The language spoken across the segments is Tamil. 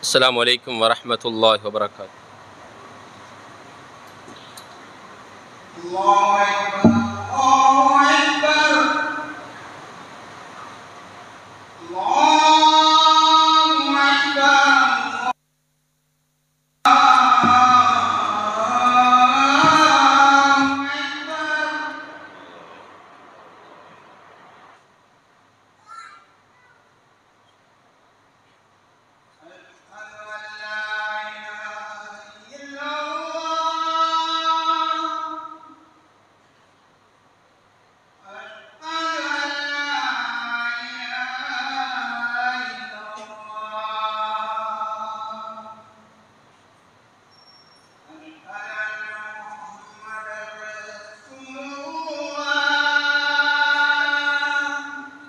السلام عليكم ورحمة الله وبركاته الله أكبر الله أكبر الله أكبر الله أكبر أشهد أن لا إله إلا الله أشهد أن لا إله إلا الله أشهد أن محمدا رسول الله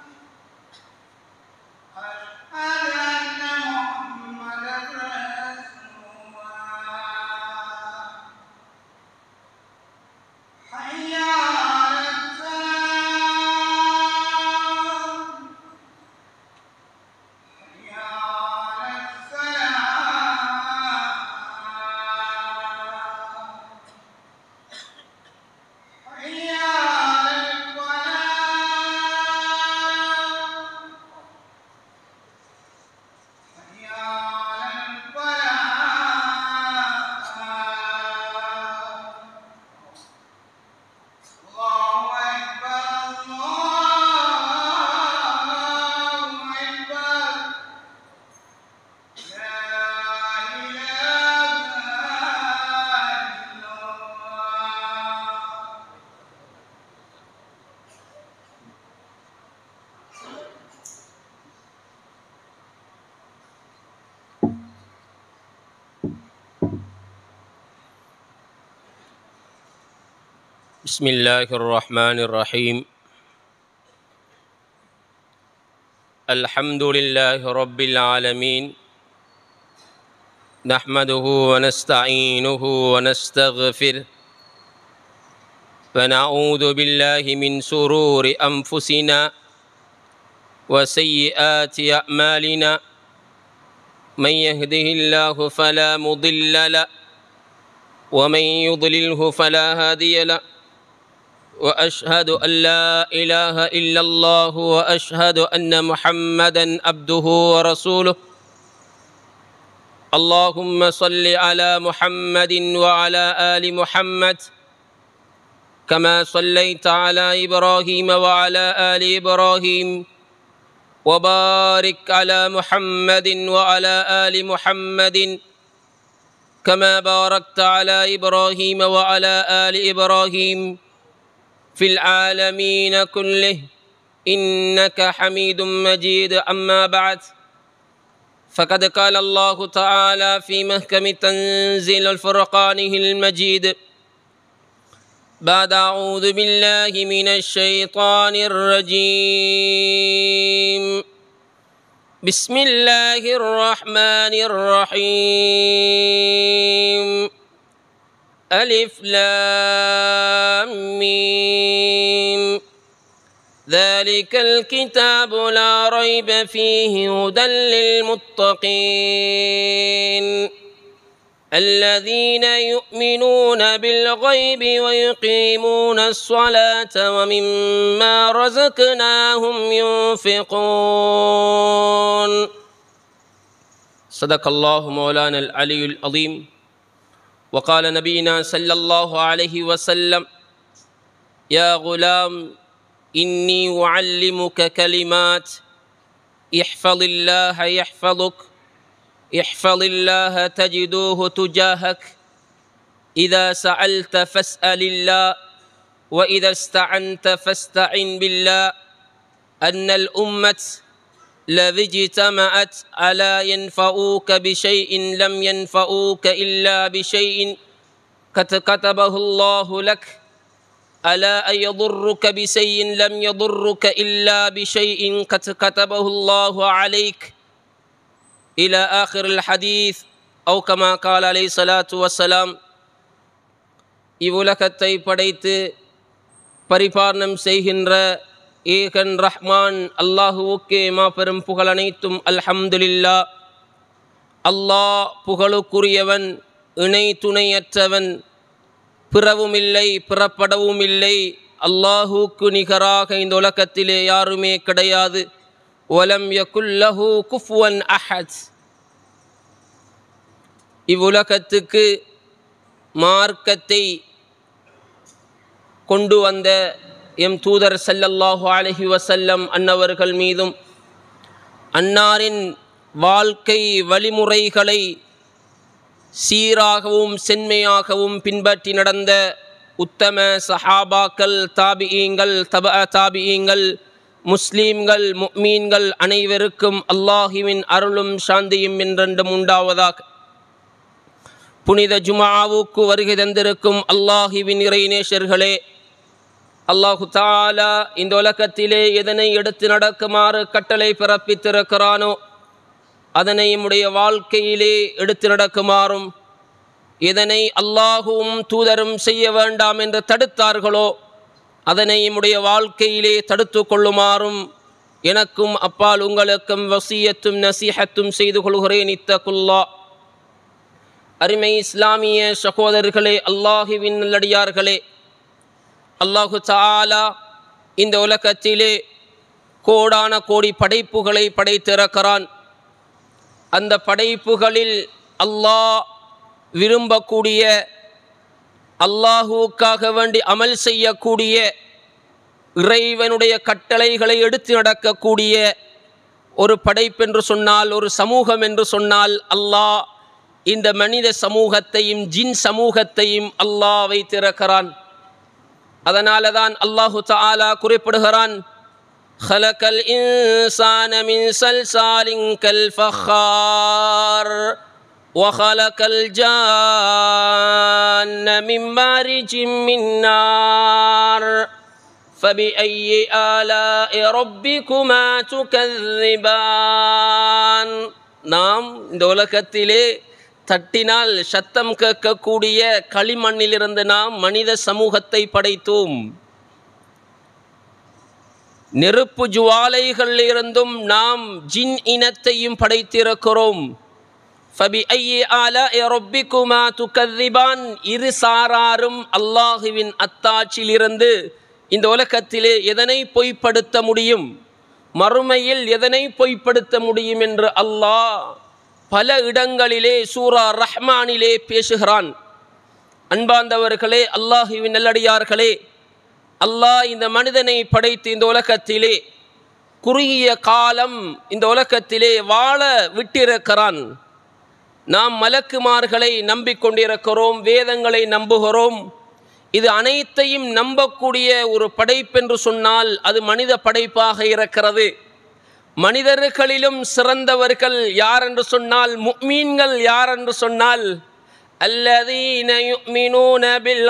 أشهد أن محمدا رسول الله حي على السلام حي على السلام حي على الفلاح حي على الفلاح الله أكبر الله أكبر لا إله إلا الله بسم الله الرحمن الرحيم الحمد لله رب العالمين نحمده ونستعينه ونستغفره ونعوذ بالله من سرور أنفسنا وسيئات أعمالنا من يهده الله فلا مضل له ومن يضلله فلا هادي له واشهد ان لا اله الا الله واشهد ان محمدا عبده ورسوله اللهم صل على محمد وعلى ال محمد كما صليت على ابراهيم وعلى ال ابراهيم وبارك على محمد وعلى ال محمد كما باركت على ابراهيم وعلى ال ابراهيم في العالمين كله انك حميد مجيد اما بعد فقد قال الله تعالى في محكم تنزيل الفرقانه المجيد بعد اعوذ بالله من الشيطان الرجيم بسم الله الرحمن الرحيم ألف لام ميم ذلك الكتاب لا ريب فيه هدى للمتقين الذين يؤمنون بالغيب ويقيمون الصلاة ومما رزقناهم ينفقون صدق الله مولانا العلي العظيم وقال نبينا صلى الله عليه وسلم يا غلام إني أعلمك كلمات احفظ الله يحفظك احفظ الله تجدوه تجاهك إذا سألت فاسأل الله وإذا استعنت فاستعن بالله أن الأمة الذي اجتمعت على ينفعوك بشيء لم ينفعوك إلا بشيء قد كتبه الله لك ألا أن يضرك بشيء لم يضرك إلا بشيء قد كتبه الله عليك إلى آخر الحديث أو كما قال عليه الصلاة والسلام இவ்வுலகத்தை படைத்து பரிபாலனம் செய்கின்ற ஏகன் ரஹ்மான் அல்லாஹுவுக்கே மாபெரும் புகழ் அனைத்தும் அல்ஹம்துலில்லா அல்லாஹ் புகழுக்குரியவன் இணை துணையற்றவன் பிறவும் இல்லை பிறப்படவும் இல்லை அல்லாஹுக்கு நிகராக இந்த உலகத்திலே யாருமே கிடையாது ஒலம் யகுல்லஹு குஃப்வன் அஹத் இவ்வுலகத்துக்கு மார்க்கத்தை கொண்டு வந்த எம் தூதர் ஸல்லல்லாஹு அலைஹி வஸல்லம் அன்னவர்கள் மீதும் அன்னாரின் வாழ்க்கை வழிமுறைகளை சீராகவும் செம்மையாகவும் பின்பற்றி நடந்த உத்தம சஹாபாக்கள் தாபியீங்கள் தப தாபியீங்கள் முஸ்லீம்கள் முக்மீன்கள் அனைவருக்கும் அல்லாஹுவின் அருளும் சாந்தியும் என்றென்றும் உண்டாவதாக புனித ஜுமாவுக்கு வருகை தந்திருக்கும் அல்லாஹுவின் இறைநேஷர்களே அல்லாஹு தாலா இந்த உலகத்திலே எதனை எடுத்து நடக்குமாறு கட்டளை பிறப்பித்திருக்கிறானோ அதனை நம்முடைய வாழ்க்கையிலே எடுத்து நடக்குமாறும் எதனை அல்லாஹுவும் தூதரும் செய்ய வேண்டாம் என்று தடுத்தார்களோ அதனை நம்முடைய வாழ்க்கையிலே தடுத்து கொள்ளுமாறும் எனக்கும் அப்பால் உங்களுக்கும் வசியத்தும் நசீஹத்தும் செய்து கொள்கிறேன் இத்தகுல்லா அருமை இஸ்லாமிய சகோதரர்களே அல்லாஹுவின் நல்லடியார்களே அல்லாஹு தாலா இந்த உலகத்திலே கோடான கோடி படைப்புகளை படைத்திருக்கிறான் அந்த படைப்புகளில் அல்லாஹ் விரும்பக்கூடிய அல்லாஹுவுக்காக வேண்டி அமல் செய்யக்கூடிய இறைவனுடைய கட்டளைகளை எடுத்து நடக்கக்கூடிய ஒரு படைப்பென்று சொன்னால் ஒரு சமூகம் என்று சொன்னால் அல்லாஹ் இந்த மனித சமூகத்தையும் ஜின் சமூகத்தையும் அல்லாஹ் வைத்திருக்கிறான் அதனால தான் அல்லாஹு தாலா குறிப்பிடுகிறான் خلق الإنسان من صلصال كالفخار وخلق الجان من مارج من نار فبأي آلاء ربكما تكذبان நாம் இந்த உலகத்திலே தட்டினால் சத்தம் கேட்கக்கூடிய களிமண்ணிலிருந்து நாம் மனித சமூகத்தை படைத்தோம் நெருப்பு ஜுவாலைகளிலிருந்தும் நாம் ஜின் இனத்தையும் படைத்திருக்கிறோம் ஃபபி ஐயே ஆலா ரொப்பிக்குமா துக்கதிபான் இரு சாராரும் அல்லாஹுவின் அத்தாட்சியிலிருந்து இந்த உலகத்திலே எதனை பொய்ப்படுத்த முடியும் மறுமையில் எதனை பொய்ப்படுத்த முடியும் என்று அல்லாஹ் பல இடங்களிலே சூரா ரஹ்மானிலே பேசுகிறான் அன்பாந்தவர்களே அல்லாஹுவின் நல்லடியார்களே அல்லாஹ் இந்த மனிதனை படைத்து இந்த உலகத்திலே குறுகிய காலம் இந்த உலகத்திலே வாழ விட்டிருக்கிறான் நாம் மலக்குமார்களை நம்பிக்கொண்டிருக்கிறோம் வேதங்களை நம்புகிறோம் இது அனைத்தையும் நம்பக்கூடிய ஒரு படைப்பென்று சொன்னால் அது மனித படைப்பாக இருக்கிறது மனிதர்களிலும் சிறந்தவர்கள் யார் என்று சொன்னால் முக்மீன்கள் யார் என்று சொன்னால் அல்லதீன யுமினூன பில்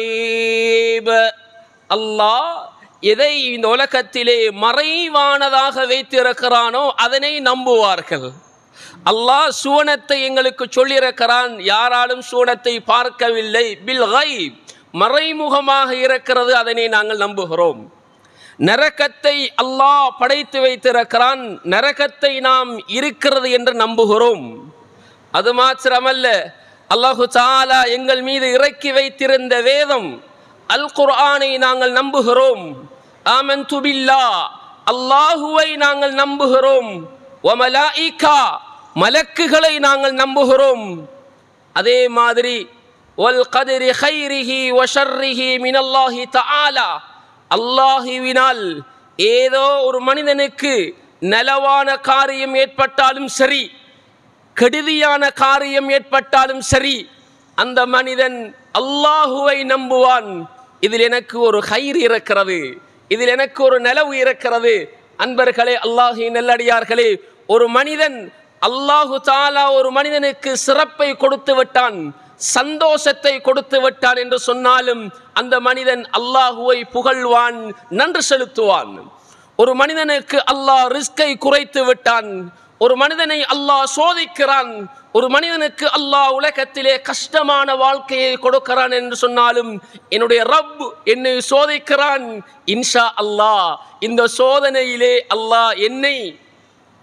கைப் அல்லாஹ் எதை இந்த உலகத்திலே மறைவானதாக வைத்திருக்கிறானோ அதனை நம்புவார்கள் அல்லாஹ் சுவனத்தை எங்களுக்கு சொல்லியிருக்கிறான் யாராலும் சுவனத்தை பார்க்கவில்லை பில் கைப் மறைமுகமாக இருக்கிறது அதனை நாங்கள் நம்புகிறோம் நரகத்தை அல்லாஹ் படைத்து வைத்திருக்கிறான் நரகத்தை நாம் இருக்கிறது என்று நம்புகிறோம் அது மாத்திரமல்ல அல்லாஹு தாலா எங்கள் மீது இறக்கி வைத்திருந்த வேதம் அல் குர்ஆனை நாங்கள் நம்புகிறோம் ஆமன் துபில்லா அல்லாஹுவை நாங்கள் நம்புகிறோம் ஒமலாயிகா மலக்குகளை நாங்கள் நம்புகிறோம் அதே மாதிரி ஒல் கதிரி ஹைரிஹி வஷர்ரிஹி மினல்லாஹி தஆலா அல்லாஹுவினால் ஏதோ ஒரு மனிதனுக்கு நலவான காரியம் ஏற்பட்டாலும் சரி கெடுதியான காரியம் ஏற்பட்டாலும் சரி அந்த மனிதன் அல்லாஹுவை நம்புவான் இதில் எனக்கு ஒரு கயிறு இருக்கிறது இதில் எனக்கு ஒரு நிலவு இருக்கிறது அன்பர்களே அல்லாஹி நல்லடியார்களே ஒரு மனிதன் அல்லாஹு தாலா ஒரு மனிதனுக்கு சிறப்பை கொடுத்து விட்டான் சந்தோஷத்தை கொடுத்து விட்டான் என்று சொன்னாலும் அந்த மனிதன் அல்லாஹுவை புகழ்வான் நன்றி செலுத்துவான் ஒரு மனிதனுக்கு அல்லாஹ் ரிஸ்கை குறைத்து விட்டான் ஒரு மனிதனை அல்லாஹ் சோதிக்கிறான் ஒரு மனிதனுக்கு அல்லாஹ் உலகத்திலே கஷ்டமான வாழ்க்கையை கொடுக்கிறான் என்று சொன்னாலும் என்னுடைய ரப் என்னை சோதிக்கிறான் இன்ஷா அல்லாஹ் இந்த சோதனையிலே அல்லாஹ் என்னை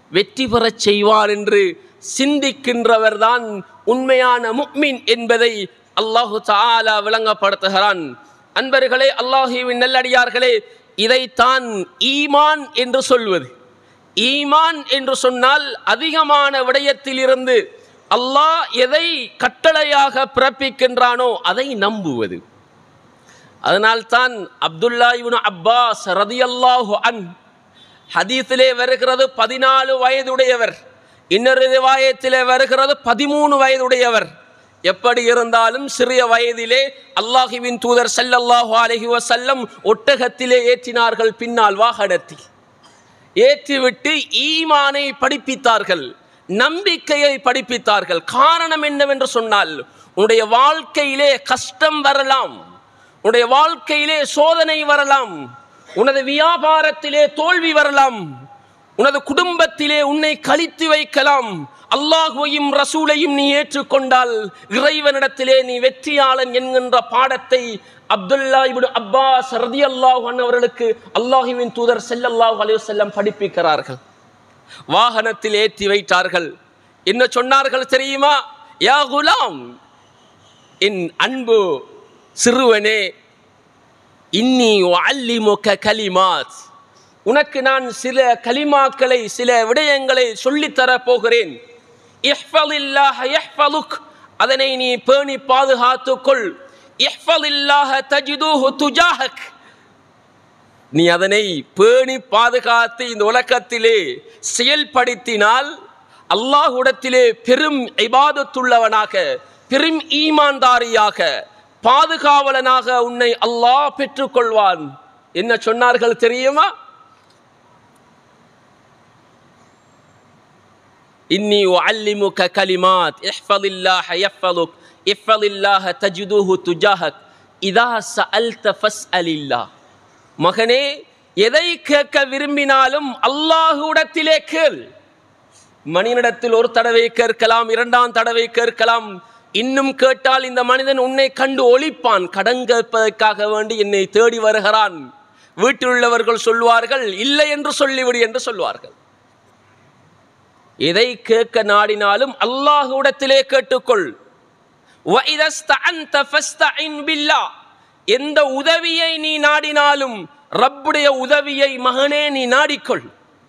வெற்றி பெறச் செய்வான் என்று சிந்திக்கின்றவர்தான் உண்மையான முக்மின் என்பதை அல்லாஹு தாலா விளங்கப்படுத்துகிறான் அன்பர்களே அல்லாஹுவின் நல்லடியார்களே இதைத்தான் ஈமான் என்று சொல்வது ஈமான் என்று சொன்னால் அதிகமான விடயத்திலிருந்து அல்லாஹ் எதை கட்டளையாக பிறப்பிக்கின்றானோ அதை நம்புவது அதனால்தான் அப்துல்லா இப்னு அப்பாஸ் ரதியல்லாஹு அன் ஹதீஸிலே வருகிறது பதினாலு வயதுடையவர் இன்னொரு ரிவாயத்திலே வருகிறது பதிமூணு வயதுடையவர் எப்படி இருந்தாலும் சிறிய வயதிலே அல்லாஹுவின் தூதர் ஸல்லல்லாஹு அலைஹி வஸல்லம் ஒட்டகத்திலே ஏற்றினார்கள் பின்னால் வாகனத்தில் ஏற்றிவிட்டு ஈமானை படிப்பித்தார்கள் நம்பிக்கையை படிப்பித்தார்கள் காரணம் என்னவென்று சொன்னால் உன்னுடைய வாழ்க்கையிலே கஷ்டம் வரலாம் உன்னுடைய வாழ்க்கையிலே சோதனை வரலாம் உனது வியாபாரத்திலே தோல்வி வரலாம் உனது குடும்பத்திலே உன்னை கழித்து வைக்கலாம் அல்லாஹுவையும் ரசூலையும் நீ ஏற்றுக்கொண்டால் இறைவனிடத்திலே நீ வெற்றியாளன் என்கின்ற பாடத்தை அப்துல்லா இப்னு அப்பாஸ் ரதியல்லாஹு அன்ஹு அவர்களுக்கு அல்லாஹுவின் தூதர் ஸல்லல்லாஹு அலைஹி வஸல்லம் படிப்பிக்கிறார்கள் வாகனத்தில் ஏற்றி வைத்தார்கள் என்ன சொன்னார்கள் தெரியுமா யா குலாம் என் அன்பு சிறுவனே இன்னி அல்லிமுக கலிமாத் உனக்கு நான் சில கலிமாக்களை சில விடயங்களை சொல்லித்தரப் போகிறேன் இஹ்ஃபலில்லாஹ யஹ்ஃபலுக் அதனை நீ பேணி பாதுகாத்துக்கொள் இஹ்ஃபலில்லாஹ தஜிதுஹு துஜாஹக் நீ அதனை பேணி பாதுகாத்து இந்த உலகத்திலே செயல்படுத்தினால் அல்லாஹ்விடத்திலே பெரும் இபாதத்துள்ளவனாக பெரும் ஈமான்தாரியாக பாதுகாவலனாக உன்னை அல்லாஹ் பெற்றுக்கொள்வான் என்ன சொன்னார்கள் தெரியுமா இன்னி உஅல்லிமுக கலிமாத் இஹ்ஃபலில்லாஹ யஹ்ஃபலுக் இஹ்ஃபலில்லாஹ தஜிதுஹு துஜாஹக் இதா சஅல்த ஃபஸ்அலில்லாஹ் மகனே எதை கேட்க விரும்பினாலும் அல்லாஹுடத்திலே கேள் மனிதனிடத்தில் ஒரு தடவை கேட்கலாம் இரண்டாம் தடவை கேட்கலாம் இன்னும் கேட்டால் இந்த மனிதன் உன்னை கண்டு ஒழிப்பான் கடன் கேட்பதற்காக வேண்டி என்னை தேடி வருகிறான் வீட்டில் உள்ளவர்கள் சொல்வார்கள் இல்லை என்று சொல்லிவிடு என்று சொல்வார்கள் எதை கேட்க நாடினாலும் அல்லாஹுடத்திலே கேட்டுக்கொள் وَإِذَا اسْتَعَنْتَ فَاسْتَعِنْ بِاللَّهِ எந்த உதவியை நீ நாடினாலும் ரப்புடைய உதவியை மகனே நீ நாடிக்கொள்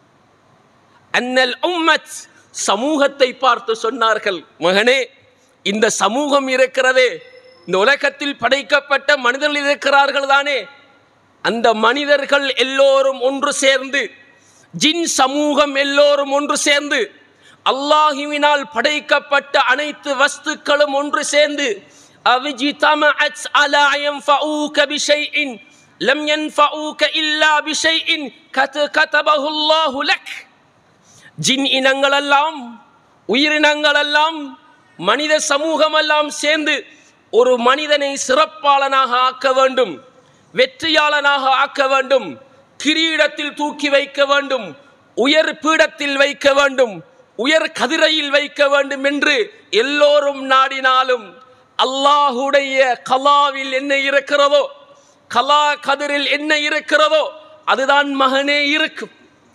அன்னல் உம்மத் சமூகத்தை பார்த்து சொன்னார்கள் மகனே இந்த சமூகம் இருக்கிறதே இந்த உலகத்தில் படைக்கப்பட்ட மனிதர்கள் இருக்கிறார்கள் தானே அந்த மனிதர்கள் எல்லோரும் ஒன்று சேர்ந்து ஜின் சமூகம் எல்லோரும் ஒன்று சேர்ந்து அல்லாஹுவினால் படைக்கப்பட்ட அனைத்து வஸ்துக்களும் ஒன்று சேர்ந்து அவிஜிதமஅத் அலா யன்ஃபஊக பிஷைஇன் லம் யன்ஃபஊக இல்லா பிஷைஇன் கத் கதபஹு அல்லாஹு லக் ஜின் இனங்களெல்லாம் உயிரினங்களெல்லாம் மனித சமூகமெல்லாம் சேர்ந்து ஒரு மனிதனை சிறப்பாளனாக ஆக்க வேண்டும் வெற்றியாளனாக ஆக்க வேண்டும் கிரீடத்தில் தூக்கி வைக்க வேண்டும் உயர் பீடத்தில் வைக்க வேண்டும் உயர் கதிரையில் வைக்க வேண்டும் என்று எல்லோரும் நாடினாலும் அல்லாஹுடைய கலாவில் என்ன இருக்கிறதோ கலா கதிரில் என்ன இருக்கிறதோ அதுதான் மகனே இருக்கும்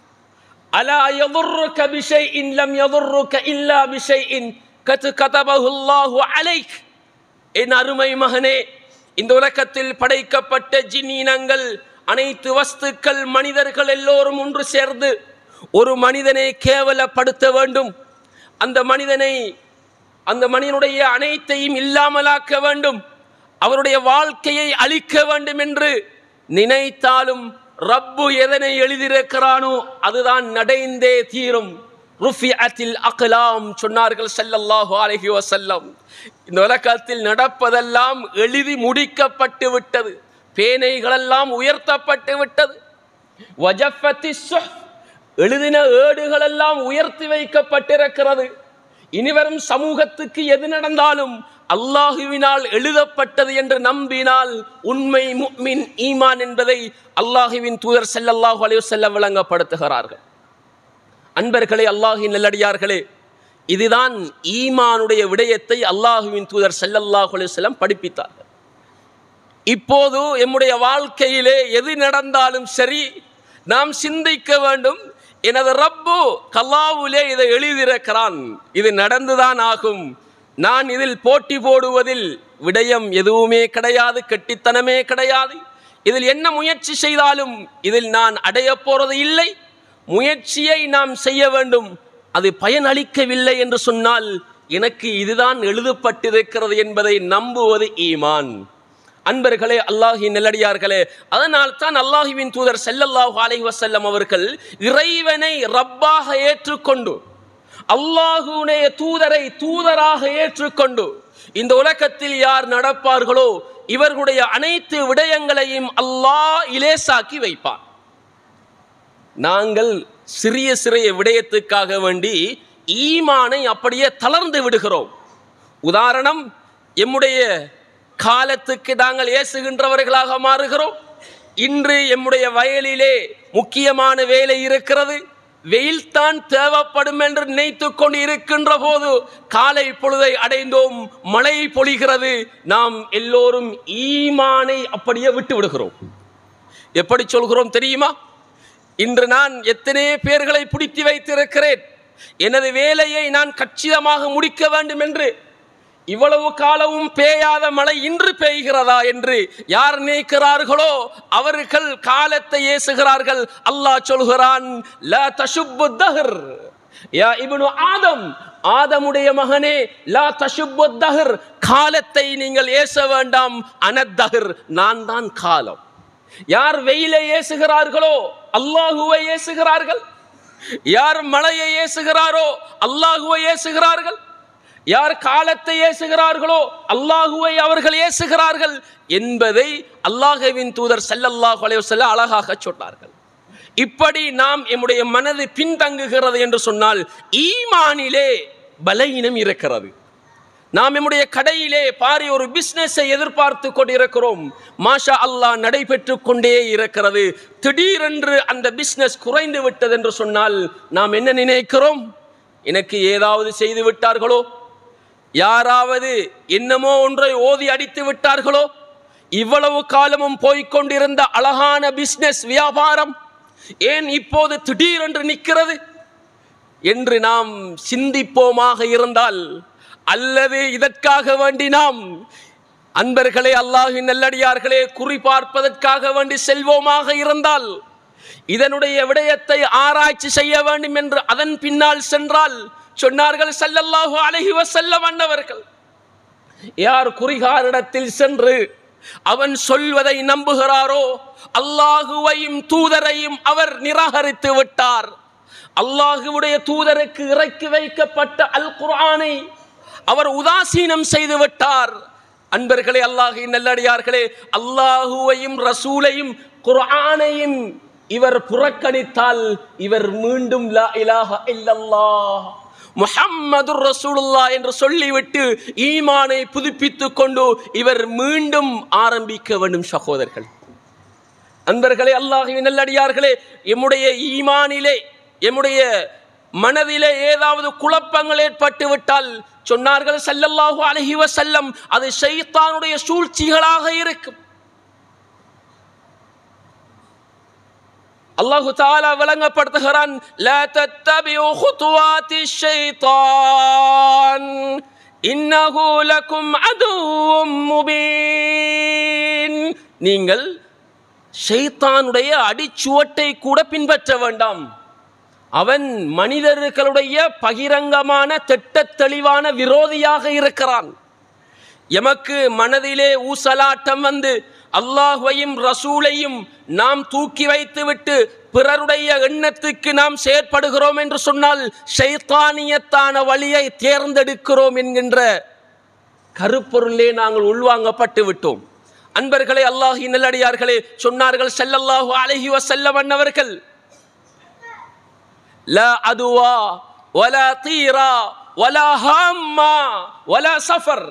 அலா யதுர்ருக பிஷைஇன் லம் யதுர்ருக இல்லா பிஷைஇன் கத் கதபஹு அல்லாஹு அலைக் என் அருமை மகனே இந்த உலகத்தில் படைக்கப்பட்ட ஜின்னீனங்கள் அனைத்து வஸ்துக்கள் மனிதர்கள் எல்லோரும் ஒன்று சேர்ந்து ஒரு மனிதனை கேவலப்படுத்த வேண்டும் அந்த மனிதனை அந்த மனிதனுடைய அனைத்தையும் இல்லாமலாக்க வேண்டும் அவருடைய வாழ்க்கையை அழிக்க வேண்டும் என்று நினைத்தாலும் ரப்பு எதனை எழுதியிருக்கிறானோ அதுதான் நடைந்தே தீரும் ருஃபிஅத்தில் அக்லாம் சொன்னார்கள் ஸல்லல்லாஹு அலைஹி வஸல்லம் இந்த உலகத்தில் நடப்பதெல்லாம் எழுதி முடிக்கப்பட்டு விட்டது பேனைகளெல்லாம் உயர்த்தப்பட்டு விட்டது வஜஃபத்தி சுஹ் எழுதின ஏடுகளெல்லாம் உயர்த்தி வைக்கப்பட்டிருக்கிறது இனிவரும் சமூகத்துக்கு எது நடந்தாலும் அல்லாஹுவினால் எழுதப்பட்டது என்று நம்பினால் உண்மை முக்மின் ஈமான் என்பதை அல்லாஹுவின் தூதர் ஸல்லல்லாஹு அலைஹி வஸல்லம் விளங்கப்படுத்துகிறார்கள் அன்பர்களே அல்லாஹின் நல்லடியார்களே இதுதான் ஈமானுடைய விடயத்தை அல்லாஹுவின் தூதர் ஸல்லல்லாஹு அலைஹி வஸல்லம் படிப்பித்தார்கள் இப்போது எம்முடைய வாழ்க்கையிலே எது நடந்தாலும் சரி நாம் சிந்திக்க வேண்டும் எனது ரப்பு கல்லாவுலே இதை எழுதியிருக்கிறான் இது நடந்துதான் ஆகும் நான் இதில் போட்டி போடுவதில் விடயம் எதுவுமே கிடையாது கெட்டித்தனமே கிடையாது இதில் என்ன முயற்சி செய்தாலும் இதில் நான் அடையப் போறது இல்லை முயற்சியை நாம் செய்ய வேண்டும் அது பயனளிக்கவில்லை என்று சொன்னால் எனக்கு இதுதான் எழுதப்பட்டிருக்கிறது என்பதை நம்புவது ஈமான் அன்பர்களே அல்லாஹின் நெல்லடியார்களே அதனால் தான் அல்லாஹுவின் தூதர் ஸல்லல்லாஹு அலைஹி வஸல்லம் அவர்கள் இறைவனை ரப்பாக ஏற்றுக்கொண்டு அல்லாஹுடைய தூதரை தூதராக ஏற்றுக்கொண்டு இந்த உலகத்தில் யார் நடப்பார்களோ இவர்களுடைய அனைத்து விடயங்களையும் அல்லாஹ் இலேசாக்கி வைப்பான் நாங்கள் சிறிய சிறிய விடயத்துக்காக வேண்டி ஈமானை அப்படியே தளர்ந்து விடுகிறோம் உதாரணம் எம்முடைய காலத்துக்கு நாங்கள் ஏசுகின்றவர்களாக மாறுகிறோம் இன்று எம்முடைய வயலிலே முக்கியமான வேலை இருக்கிறது வெயில் தான் தேவைப்படும் என்று நினைத்து கொண்டு இருக்கின்ற போது காலை பொழுதை அடைந்தோம் மழை பொழிகிறது நாம் எல்லோரும் ஈமானை அப்படியே விட்டு விடுகிறோம் எப்படி சொல்கிறோம் தெரியுமா இன்று நான் எத்தனை பேர்களை பிடித்து வைத்திருக்கிறேன் எனது வேலையை நான் கச்சிதமாக முடிக்க வேண்டும் என்று இவ்வளவு காலமும் பெய்யாத மழை இன்று பெய்கிறதா என்று யார் நினைக்கிறார்களோ அவர்கள் காலத்தை ஏசுகிறார்கள் அல்லாஹ் சொல்கிறான் லா தஷுப்பு தஹர் யா இப்னு ஆதம் ஆதமுடைய மகனே லா தஷுப்பு தஹர் காலத்தை நீங்கள் ஏச வேண்டாம் அனத்தஹர் நான் தான் காலம் யார் வெயிலை ஏசுகிறார்களோ அல்லாஹுவை ஏசுகிறார்கள் யார் மழையை ஏசுகிறாரோ அல்லாஹுவை ஏசுகிறார்கள் யார் காலத்தை ஏசுகிறார்களோ அல்லாஹுவை அவர்கள் ஏசுகிறார்கள் என்பதை அல்லாஹுவின் தூதர் ஸல்லல்லாஹு அலைஹி வஸல்லம் அழகாக சொன்னார்கள் இப்படி நாம் எம்முடைய மனது பின்தங்குகிறது என்று சொன்னால் ஈமானிலே பலவீனம் இருக்கிறது நாம் நம்முடைய கடையிலே பாரி ஒரு பிசினஸை எதிர்பார்த்து கொண்டிருக்கிறோம் மாஷா அல்லாஹ் நடைபெற்று கொண்டே இருக்கிறது திடீரென்று அந்த பிசினஸ் குறைந்து விட்டது என்று சொன்னால் நாம் என்ன நினைக்கிறோம் எனக்கு ஏதாவது செய்து விட்டார்களோ யாராவது என்னமோ ஒன்றை ஓதி அடித்து விட்டார்களோ இவ்வளவு காலமும் போய்க்கொண்டிருந்த அழகான பிசினஸ் வியாபாரம் ஏன் இப்போது திடீரென்று நிற்கிறது என்று நாம் சிந்திப்போமாக இருந்தால் அல்லது இதற்காக வேண்டி நாம் அன்பர்களே அல்லாஹின் நல்லடியார்களே குறிபார்ப்பதற்காக வேண்டி செல்வோமாக இருந்தால் இதனுடைய விடயத்தை ஆராய்ச்சி செய்ய வேண்டும் என்று அதன் பின்னால் சென்றால் சொன்னார்கள் ஸல்லல்லாஹு அலைஹி வஸல்லம் அன்னவர்கள் யார் குறிகாரிடத்தில் சென்று அவன் சொல்வதை நம்புகிறாரோ அல்லாஹுவையும் தூதரையும் அவர் நிராகரித்து விட்டார் அல்லாஹுவுடைய தூதருக்கு இறக்கி வைக்கப்பட்ட அல் குர்ஆனை அவர் உதாசீனம் செய்து விட்டார் அன்பர்களே அல்லாஹின் நல்லடியார்களே அல்லாஹுவையும் ரசூலையும் குர்ஆனையும் இவர் புறக்கணித்தால் இவர் மீண்டும் லா இலாஹ இல்லல்லாஹ் முஹம்மது ரசூலுல்லா என்று சொல்லிவிட்டு ஈமானை புதுப்பித்துக் கொண்டு இவர் மீண்டும் ஆரம்பிக்க வேண்டும் சகோதரர்கள் அன்பர்களே அல்லாஹுவின் நல்லடியார்களே எம்முடைய ஈமானிலே எம்முடைய மனதிலே ஏதாவது குழப்பங்கள் ஏற்பட்டு விட்டால் சொன்னார்கள் ஸல்லல்லாஹு அலைஹி வஸல்லம் அது ஷைத்தானுடைய சூழ்ச்சிகளாக இருக்கும் அல்லாஹு தாலா விளங்கப்படுத்துகிறான் லா தத்தபிஉ குதுவாத்தி ஷைத்தான் இன்னஹு லக்கும் அதுவும் முபீன் நீங்கள் ஷைத்தானுடைய அடிச்சுவட்டை கூட பின்பற்ற வேண்டாம் அவன் மனிதர்களுடைய பகிரங்கமான திட்டத் தெளிவான விரோதியாக இருக்கிறான் எமக்கு மனதிலே ஊசலாட்டம் வந்து அல்லாஹ்வையும் ரசூலையும் நாம் தூக்கி வைத்துவிட்டு பிறருடைய எண்ணத்துக்கு நாம் செயற்படுகிறோம் என்று சொன்னால் ஷைத்தானியத்தான வழியை தேர்ந்தெடுக்கிறோம் என்கின்ற கருப்பொருளே நாங்கள் உள்வாங்கப்பட்டு விட்டோம் அன்பர்களே அல்லாஹி நல்லடியார்களே சொன்னார்கள் ஸல்லல்லாஹு அலைஹி வஸல்லம் அன்னவர்கள் லா அதுவா வலா தீரா வலா ஹாம்மா வலா சஃபர்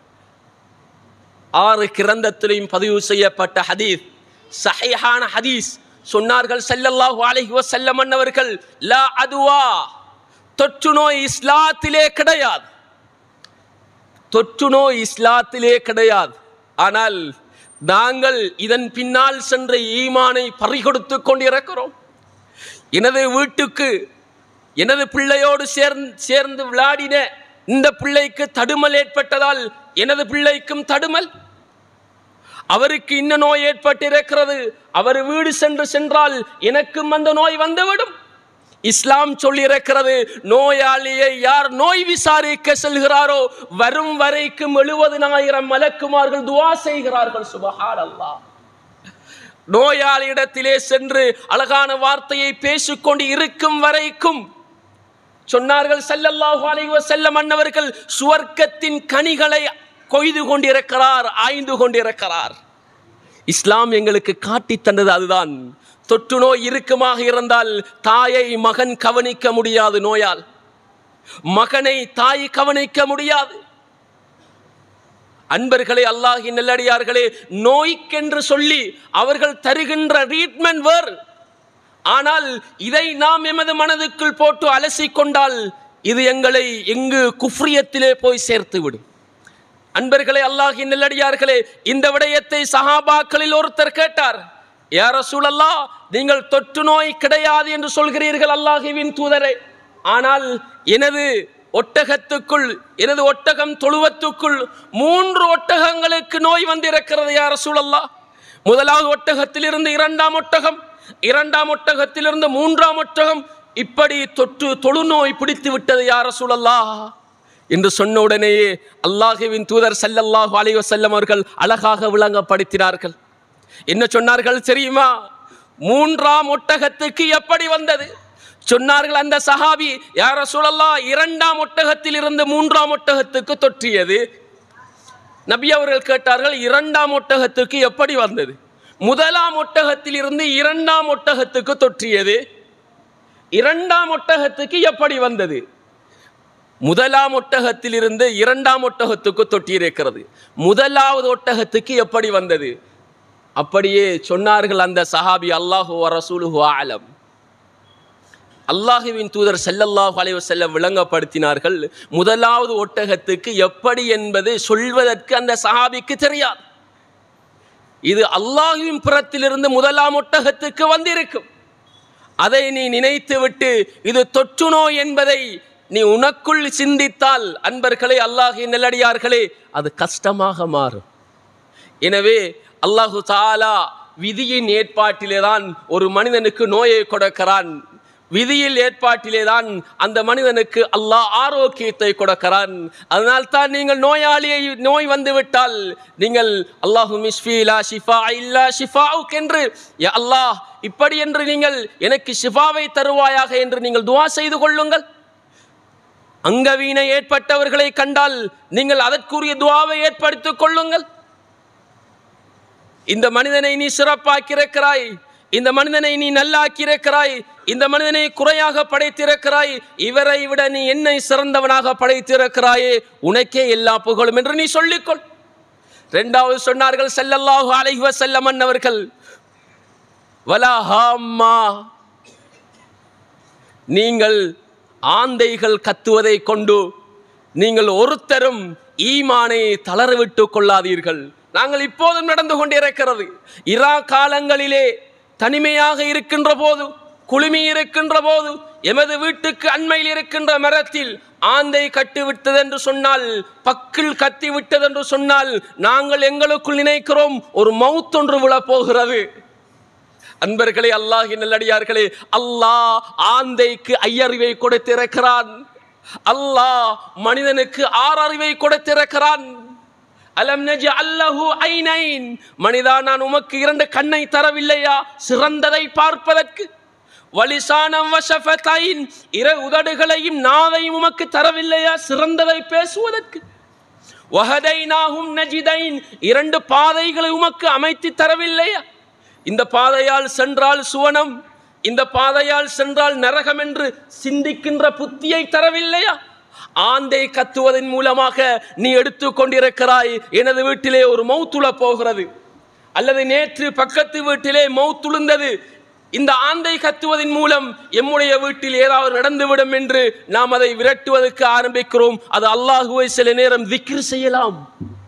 ஆறு கிரந்தத்திலையும் பதிவு செய்யப்பட்ட ஹதீஸ் சஹீஹான ஹதீஸ் சொன்னார்கள் ஸல்லல்லாஹு அலைஹி வஸல்லம் அன்னவர்கள் லா அதுவா தொற்று நோய் இஸ்லாத்திலே கிடையாது தொற்று நோய் இஸ்லாத்திலே கிடையாது ஆனால் நாங்கள் இதன் பின்னால் சென்ற ஈமானை பறிகொடுத்து கொண்டிருக்கிறோம் எனது வீட்டுக்கு எனது பிள்ளையோடு சேர்ந்து சேர்ந்து விளையாடின இந்த பிள்ளைக்கு தடுமல் ஏற்பட்டதால் எனது பிள்ளைக்கும் தடுமல் அவருக்கு இன்ன நோய் ஏற்பட்டிருக்கிறது அவர் வீடு சென்று சென்றால் எனக்கும் அந்த நோய் வந்துவிடும் இஸ்லாம் சொல்லியிருக்கிறது நோயாளியை யார் நோய் விசாரிக்க செல்கிறாரோ வரும் வரைக்கும் எழுபதினாயிரம் மலக்குமார்கள் துவா செய்கிறார்கள் சுபஹான் அல்லாஹ் நோயாளியிடத்திலே சென்று அழகான வார்த்தையை பேசிக்கொண்டு இருக்கும் வரைக்கும் சொன்னார்கள் ஸல்லல்லாஹு அலைஹி வஸல்லம் அன்னவர்கள் சுவர்க்கத்தின் கனிகளை கொய்து கொண்டிருக்கிறார் ஆய்ந்து கொண்டிருக்கிறார் இஸ்லாம் எங்களுக்கு காட்டி தந்தது அதுதான் தொற்று நோய் இறுக்கமாக இருந்தால் தாயை மகன் கவனிக்க முடியாது நோயால் மகனை தாய் கவனிக்க முடியாது அன்பர்களே அல்லாஹின் நல்லடியார்களே நோய்க்கென்று சொல்லி அவர்கள் தருகின்ற ட்ரீட்மெண்ட் வேறு ஆனால் இதை நாம் எமது மனதுக்குள் போட்டு அலசிக் கொண்டால் இது எங்களை எங்கு குஃப்ரியத்திலே போய் சேர்த்து விடும் அன்பர்களே அல்லாஹின் நல்லடியார்களே இந்த விடயத்தை சஹாபாக்களில் ஒருத்தர் கேட்டார் யார சூழல்லா நீங்கள் தொற்று நோய் கிடையாது என்று சொல்கிறீர்கள் அல்லாஹுவின் தூதரை ஆனால் எனது ஒட்டகத்துக்குள் எனது ஒட்டகம் தொழுவத்துக்குள் மூன்று ஒட்டகங்களுக்கு நோய் வந்திருக்கிறது யார சூழல்லா முதலாவது ஒட்டகத்திலிருந்து இரண்டாம் ஒட்டகம் இரண்டாம் ஒட்டகத்திலிருந்து மூன்றாம் ஒட்டகம் இப்படி தொற்று தொழுநோய் பிடித்து விட்டது யார சூழல்லா என்று சொன்ன உடனேயே அல்லாஹுவின் தூதர் ஸல்லல்லாஹு அலைஹி வஸல்லம் அவர்கள் அழகாக விளங்கப்படுத்தினார்கள் என்ன சொன்னார்கள் தெரியுமா மூன்றாம் ஒட்டகத்துக்கு எப்படி வந்தது சொன்னார்கள் அந்த சஹாபி யார சூழல்லா இரண்டாம் ஒட்டகத்தில் இருந்து மூன்றாம் ஒட்டகத்துக்கு தொற்றியது நபி அவர்கள் கேட்டார்கள் இரண்டாம் ஒட்டகத்துக்கு எப்படி வந்தது முதலாம் ஒட்டகத்தில் இருந்து இரண்டாம் ஒட்டகத்துக்கு தொற்றியது இரண்டாம் ஒட்டகத்துக்கு எப்படி வந்தது முதலாம் ஒட்டகத்தில் இருந்து இரண்டாம் ஒட்டகத்துக்கு தொட்டியிருக்கிறது முதலாவது ஒட்டகத்துக்கு எப்படி வந்தது அப்படியே சொன்னார்கள் அந்த சஹாபி அல்லாஹு ரசூலுஹு ஆலம் அல்லாஹுவின் தூதர் ஸல்லல்லாஹு அலைஹி வஸல்லம் விளங்கப்படுத்தினார்கள் முதலாவது ஒட்டகத்துக்கு எப்படி என்பது சொல்வதற்கு அந்த சஹாபிக்கு தெரியாது இது அல்லாஹுவின் புறத்திலிருந்து முதலாம் ஒட்டகத்துக்கு வந்திருக்கும் அதை நீ நினைத்துவிட்டு இது தொற்று நோய் என்பதை நீ உனக்குள் சிந்தித்தால் அன்பர்களே அல்லாஹின் நல்லடியார்களே அது கஷ்டமாக மாறும் எனவே அல்லாஹு தாலா விதியின் ஏற்பாட்டிலே தான் ஒரு மனிதனுக்கு நோயை கொடுக்கிறான் விதியில் ஏற்பாட்டிலே தான் அந்த மனிதனுக்கு அல்லாஹ் ஆரோக்கியத்தை கொடுக்கிறான் அதனால் தான் நீங்கள் நோயாளியை நோய் வந்து விட்டால் நீங்கள் அல்லாஹு மிஸ்ஃபீலா ஷிஃபா இல்லா ஷிஃபாவுக் என்று யா அல்லாஹ் இப்படி என்று நீங்கள் எனக்கு ஷிஃபாவை தருவாயாக என்று நீங்கள் துவா செய்து கொள்ளுங்கள் அங்கவீனை ஏற்பட்டவர்களை கண்டால் நீங்கள் அதற்குரிய துவாவை ஏற்படுத்திக் கொள்ளுங்கள் இந்த மனிதனை நீ சிறப்பாக்கியிருக்கிறாய் இந்த மனிதனை நீ நல்லாக்கியிருக்கிறாய் இந்த மனிதனை குறையாக படைத்திருக்கிறாய் இவரை விட நீ என்னை சிறந்தவனாக படைத்திருக்கிறாயே உனக்கே எல்லா புகழும் என்று நீ சொல்லிக்கொள் இரண்டாவது சொன்னார்கள் ஸல்லல்லாஹு அலைஹி வஸல்லம் அன்னவர்கள் வலா ஹாம்மா நீங்கள் ஆந்தைகள் கத்துவதை கொண்டு நீங்கள் ஒருத்தரும் ஈமானை தளரவிட்டு கொள்ளாதீர்கள் நாங்கள் இப்போதும் நடந்து கொண்டிருக்கிறது இரா காலங்களிலே தனிமையாக இருக்கின்ற போது குளுமி இருக்கின்ற போது எமது வீட்டுக்கு அண்மையில் இருக்கின்ற மரத்தில் ஆந்தை கட்டி விட்டது என்று சொன்னால் பக்கில் கத்தி விட்டது என்று சொன்னால் நாங்கள் எங்களுக்குள் நினைக்கிறோம் ஒரு மவுத்தொன்று விழப் போகிறது அன்பர்களே அல்லாஹின் நல்லடியார்களே அல்லாஹ் ஆந்தைக்கு ஐயறிவை கொடுத்திருக்கிறான் அல்லாஹ் மனிதனுக்கு ஆறறிவை கொடுத்திருக்கிறான் அலம் நஜி அல்லஹு ஐனைன் மனிதா நான் உமக்கு இரண்டு கண்ணை தரவில்லையா சிறந்ததை பார்ப்பதற்கு வலிசானம் வஷஃபதைன் இரு உதடுகளையும் நாவையும் உமக்கு தரவில்லையா சிறந்ததை பேசுவதற்கு வஹதைனாஹும் நஜிதைன் இரண்டு பாதைகளை உமக்கு அமைத்து தரவில்லையா இந்த பாதையால் சென்றால் சுவனம் இந்த பாதையால் சென்றால் நரகம் என்று சிந்திக்கின்ற புத்தியை தரவில்லையா ஆந்தை கத்துவதன் மூலமாக நீ எடுத்து கொண்டிருக்கிறாய் எனது வீட்டிலே ஒரு மௌத்துள போகிறது அல்லது நேற்று பக்கத்து வீட்டிலே மௌத்துழுந்தது இந்த ஆந்தை கத்துவதன் மூலம் எம்முடைய வீட்டில் ஏதாவது நடந்துவிடும் என்று நாம் அதை விரட்டுவதற்கு ஆரம்பிக்கிறோம் அது அல்லாஹுவை சில நேரம் திக்ர் செய்யலாம்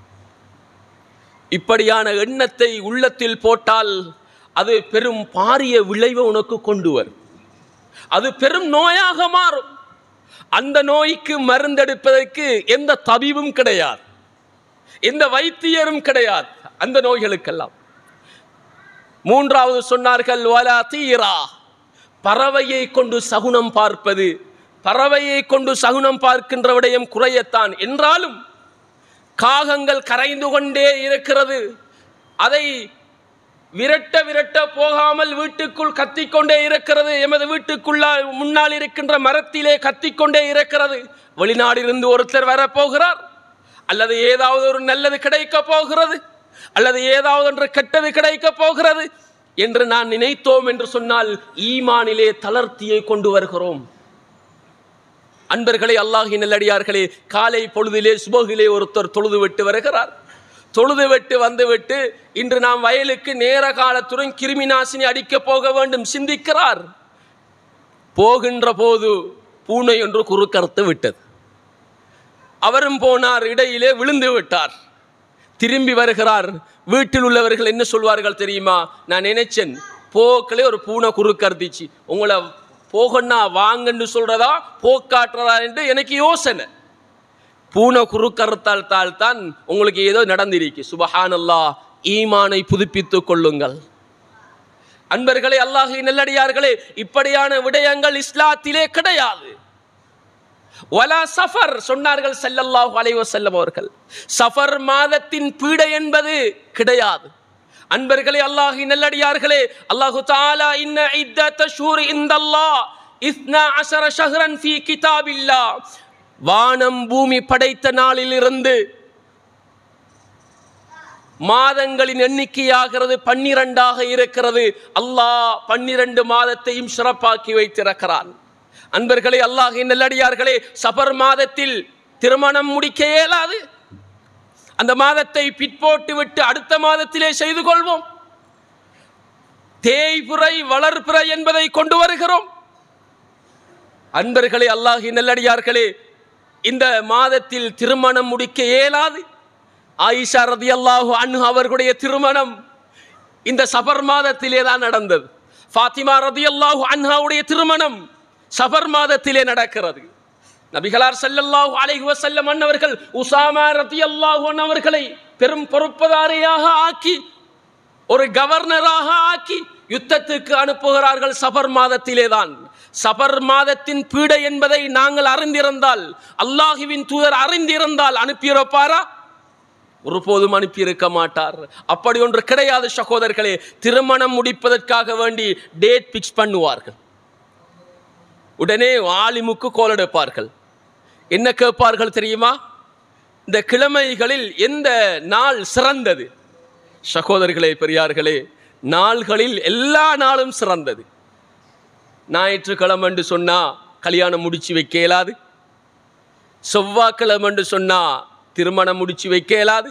இப்படியான எண்ணத்தை உள்ளத்தில் போட்டால் அது பெரும் பாரிய விளைவை உனக்கு கொண்டு வரும் அது பெரும் நோயாக மாறும் அந்த நோய்க்கு மருந்தெடுப்பதற்கு எந்த தபிவும் கிடையாது எந்த வைத்தியரும் கிடையாது அந்த நோய்களுக்கெல்லாம் மூன்றாவது சொன்னார்கள் வலா தீரா பறவையை கொண்டு சகுனம் பார்ப்பது பறவையை கொண்டு சகுனம் பார்க்கின்ற விடயம் குறையத்தான் என்றாலும் காகங்கள் கரைந்து கொண்டே இருக்கிறது அதை விரட்ட விரட்ட போகாமல் வீட்டுக்குள் கத்திக்கொண்டே இருக்கிறது எமது வீட்டுக்குள்ள முன்னால் இருக்கின்ற மரத்திலே கத்திக்கொண்டே இருக்கிறது வெளிநாடிலிருந்து ஒருத்தர் வரப்போகிறார் அல்லது ஏதாவது ஒரு நல்லது கிடைக்க போகிறது அல்லது ஏதாவது ஒன்று கெட்டது கிடைக்க போகிறது என்று நான் நினைத்தோம் என்று சொன்னால் ஈமானிலே தளர்த்தியை கொண்டு வருகிறோம் அன்பர்களே அல்லாஹி நல்லடியார்களே காலை பொழுதிலே சுபகிலே ஒருத்தர் தொழுது விட்டு வருகிறார் தொழுது விட்டு வந்துவிட்டு இன்று நாம் வயலுக்கு நேர காலத்துடன் கிருமி நாசினி அடிக்கப் போக வேண்டும் சிந்திக்கிறார் போகின்ற போது பூனை ஒன்று குறுக்கறுத்து விட்டது அவரும் போனார் இடையிலே விழுந்து விட்டார் திரும்பி வருகிறார் வீட்டில் உள்ளவர்கள் என்ன சொல்வார்கள் தெரியுமா நான் நினைச்சேன் போக்களே ஒரு பூனை குறுக்கறுத்திச்சு உங்களை போகன்னா வாங்கன்னு சொல்றதா போக்காட்டுறதா என்று எனக்கு யோசனை பூனை குறுக்கறுத்தால் தால் தான் உங்களுக்கு ஏதோ நடந்திருக்கு சுபஹானல்லா ஈமானை புதுப்பித்துக் கொள்ளுங்கள் அன்பர்களே அல்லாஹி நல்லடியார்களே இப்படியான விடயங்கள் இஸ்லாத்திலே கிடையாது வலா சஃபர் சொன்னார்கள் ஸல்லல்லாஹு அலைஹி வஸல்லம் அவர்கள் சஃபர் மாதத்தின் பீடை என்பது கிடையாது அன்பர்களே அல்லாஹி நல்லடியார்களே அல்லாஹு தஆலா இன்ன இத்தத ஷூர் இந்தல்லாஹ் இஸ்னா அஷர ஷஹ்ரன் ஃபீ கிதாபில்லாஹ் வானம் பூமி படைத்த நாளிலிருந்து மாதங்களின் எண்ணிக்கையாகிறது பன்னிரண்டாக இருக்கிறது அல்லாஹ் பன்னிரண்டு மாதத்தையும் சிறப்பாக்கி வைத்திருக்கிறான் அன்பர்களே அல்லாஹின் நல்லடியார்களே சபர் மாதத்தில் திருமணம் முடிக்க இயலாது அந்த மாதத்தை பிற்போட்டு விட்டு அடுத்த மாதத்திலே செய்து கொள்வோம் தேய்புரை வளர்ப்புரை என்பதை கொண்டு வருகிறோம் அன்பர்களே அல்லாஹின் நல்லடியார்களே இந்த மாதத்தில் திருமணம் முடிக்க இயலாது ஆயிஷா ரதி அல்லாஹு அன்ஹு அவர்களுடைய திருமணம் இந்த சபர் மாதத்திலே தான் நடந்தது ஃபாத்திமா ரதி அல்லாஹு அன்ஹாவுடைய திருமணம் சபர் மாதத்திலே நடக்கிறது நபிகளார் ஸல்லல்லாஹு அலைஹி வஸல்லம் அன்னவர்கள் உசாமா ரதியல்லாஹு அன்ஹு அவர்களை பெரும் பொறுப்பதாரியாக ஆக்கி ஒரு கவர்னராக ஆக்கி யுத்தத்துக்கு அனுப்புகிறார்கள் சபர் மாதத்திலே தான் சபர் மாதத்தின் பீடை என்பதை நாங்கள் அறிந்திருந்தால் அல்லாஹுவின் தூதர் அறிந்திருந்தால் அனுப்பியிருப்பாரா ஒருபோதும் அனுப்பியிருக்க மாட்டார் அப்படி ஒன்று கிடையாது சகோதரர்களே திருமணம் முடிப்பதற்காக வேண்டி டேட் பிக்ஸ் பண்ணுவார்கள் உடனே ஆலிமுக்கு கோல் எடுப்பார்கள் என்ன கேட்பார்கள் தெரியுமா இந்த கிழமைகளில் எந்த நாள் சிறந்தது சகோதரர்களே பெரியார்களே நாள்களில் எல்லா நாளும் சிறந்தது ஞாயிற்றுக்கிழமை என்று சொன்னா கல்யாணம் முடிச்சு வைக்க இயலாது செவ்வாய்க்கிழமை என்று சொன்னா திருமணம் முடிச்சு வைக்க இயலாது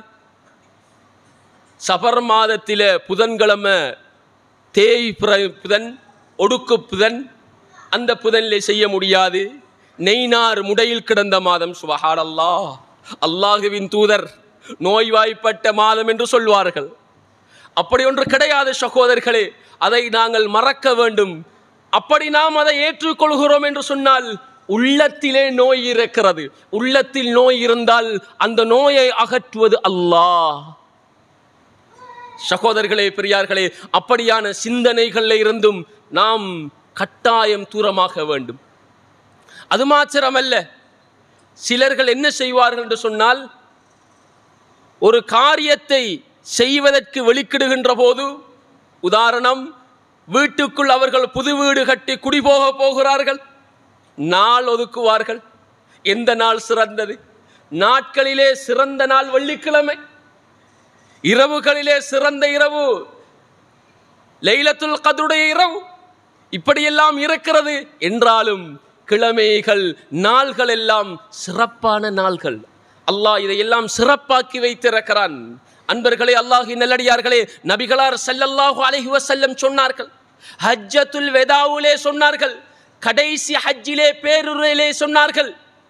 சபர் மாதத்தில புதன்கிழமை தேய் புர- புதன் ஒடுக்கு புதன் அந்த புதனிலே செய்ய முடியாது நெய்னார் முடையில் கிடந்த மாதம் சுபஹானல்லா அல்லாஹுவின் தூதர் நோய்வாய்ப்பட்ட மாதம் என்று சொல்வார்கள் அப்படி ஒன்று கிடையாது சகோதரர்களே அதை நாங்கள் மறக்க வேண்டும் அப்படி நாம் அதை ஏற்றுக்கொள்கிறோம் என்று சொன்னால் உள்ளத்திலே நோய் இருக்கிறது உள்ளத்தில் நோய் இருந்தால் அந்த நோயை அகற்றுவது அல்லாஹ் சகோதரர்களே பெரியார்களே அப்படியான சிந்தனைகளில் இருந்தும் நாம் கட்டாயம் தூரமாக வேண்டும் அது மாத்திரமல்ல சிலர்கள் என்ன செய்வார்கள் என்று சொன்னால் ஒரு காரியத்தை செய்வதற்கு வெளிக்கிடுகின்ற போது உதாரணம் வீட்டுக்குள் அவர்கள் புது வீடு கட்டி குடிபோக போகிறார்கள் நாள் ஒதுக்குவார்கள் எந்த நாள் சிறந்தது நாட்களிலே சிறந்த நாள் வெள்ளிக்கிழமை இரவுகளிலே சிறந்த இரவு லைலத்துல் கதுடைய இரவு இப்படியெல்லாம் இருக்கிறது என்றாலும் கிழமைகள் நாள்கள் எல்லாம் சிறப்பான நாள்கள் அல்லாஹ் இதையெல்லாம் சிறப்பாக்கி வைத்திருக்கிறான் அன்பர்களே அல்லாஹி நல்லடியார்களே நபிகளார் ஸல்லல்லாஹு அலைஹி வஸல்லம் சொன்னார்கள் ஹஜ்ஜத்துல் வெதாவுலே சொன்னார்கள் கடைசி ஹஜ்ஜிலே பேருரையிலே சொன்னார்கள்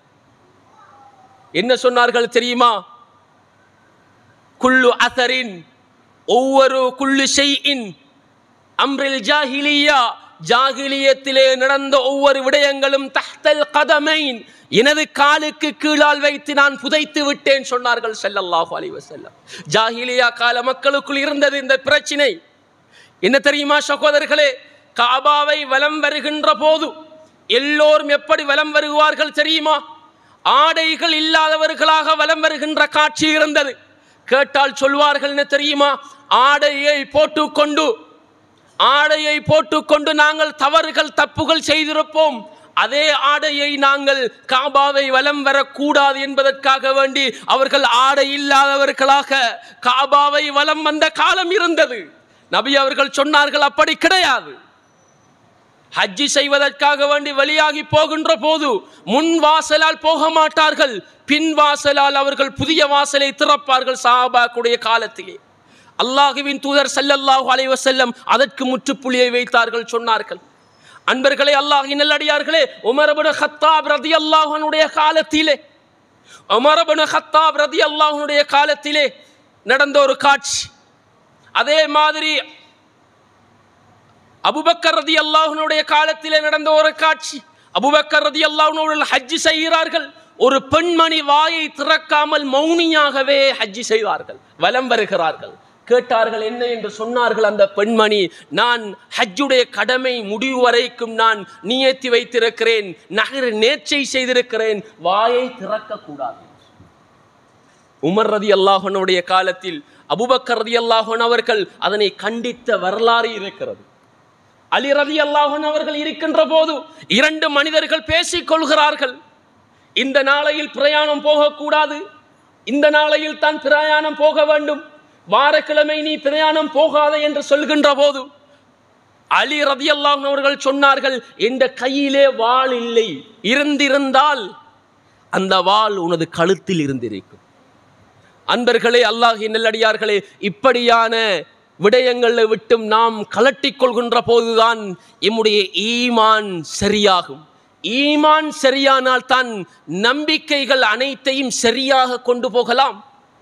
என்ன சொன்னார்கள் தெரியுமா குல்லு அசரின் ஒவ்வொரு குல்லு ஷைஇன் அம்ரில் ஜாஹிலியா ஜாகிலியத்திலே நடந்த ஒவ்வொரு விடயங்களும் தஹ்தல் கதமைன் எனது காலுக்கு கீழால் வைத்து நான் புதைத்து விட்டேன் சொன்னார்கள் ஸல்லல்லாஹு அலைஹி வஸல்லம் ஜாகிலியா கால மக்களுக்குள் இருந்தது இந்த பிரச்சினை என்ன தெரியுமா சகோதரர்களே காபாவை வலம் வருகின்ற போது எல்லோரும் எப்படி வலம் வருவார்கள் தெரியுமா ஆடைகள் இல்லாதவர்களாக வலம் வருகின்ற காட்சி இருந்தது கேட்டால் சொல்வார்கள் என்ன தெரியுமா ஆடையை போட்டுக்கொண்டு ஆடையை போட்டுக்கொண்டு நாங்கள் தவறுகள் தப்புகள் செய்திருப்போம் அதே ஆடையை நாங்கள் காபாவை வலம் வரக்கூடாது என்பதற்காக வேண்டி அவர்கள் ஆடை இல்லாதவர்களாக காபாவை வலம் வந்த காலம் இருந்தது நபி அவர்கள் சொன்னார்கள் அப்படி கிடையாது ஹஜ்ஜி செய்வதற்காக வேண்டி வெளியாகி போகின்ற போது முன் வாசலால் போக மாட்டார்கள் பின் வாசலால் அவர்கள் புதிய வாசலை திறப்பார்கள் சாபாக்குடைய காலத்திலே அல்லாஹுவின் தூதர் ஸல்லல்லாஹு அலைஹி வஸல்லம் அதற்கு முற்றுப்புள்ளியை வைத்தார்கள் சொன்னார்கள் அன்பர்களே அல்லாஹின் நல்லடியார்களே உமர் இப்னு கத்தாப் ரதியல்லாஹு அன்ஹுடைய காலத்திலே உமர் இப்னு கத்தாப் ரதியல்லாஹு அன்ஹுடைய காலத்திலே நடந்த ஒரு காட்சி அதே மாதிரி அபுபக்கர் ரதி அல்லாஹனுடைய காலத்திலே நடந்த ஒரு காட்சி அபுபக்கர் ரதி அல்லாஹனோடு ஹஜ்ஜி செய்கிறார்கள் ஒரு பெண்மணி வாயை திறக்காமல் மௌனியாகவே ஹஜ்ஜி செய்தார்கள் வலம் வருகிறார்கள் கேட்டார்கள் என்ன என்று சொன்னார்கள் அந்த பெண்மணி நான் ஹஜ்ஜுடைய கடமை முடிவு வரைக்கும் நான் நியத்தி வைத்திருக்கிறேன் நகர் நேர்ச்சை செய்திருக்கிறேன் வாயை திறக்கக்கூடாது உமர் ரதி அல்லாஹனுடைய காலத்தில் அபுபக்கர் ரதி அல்லாஹன் அவர்கள் அதனை கண்டித்த வரலாறு இருக்கிறது அலி ரதி அல்லாஹன் அவர்கள் இருக்கின்ற போது இரண்டு மனிதர்கள் பேசிக் கொள்கிறார்கள் இந்த நாளையில் பிரயாணம் போகக்கூடாது இந்த நாளையில் தான் பிரயாணம் போக வேண்டும் வாரக்கிழமை நீ பிரயாணம் போகாதே என்று சொல்கின்ற போது அலி ரதி அல்லாஹன் அவர்கள் சொன்னார்கள் இந்த கையிலே வாள் இல்லை இருந்திருந்தால் அந்த வாள் உனது கழுத்தில் இருந்திருக்கும் அன்பர்களே அல்லாஹி நல்லடியார்களே இப்படியான விடயங்களை விட்டும் நாம் கலட்டிக் கொள்கின்ற போதுதான் எம்முடைய ஈமான் சரியாகும் ஈமான் சரியானால் தான் நம்பிக்கைகள் அனைத்தையும் சரியாக கொண்டு போகலாம்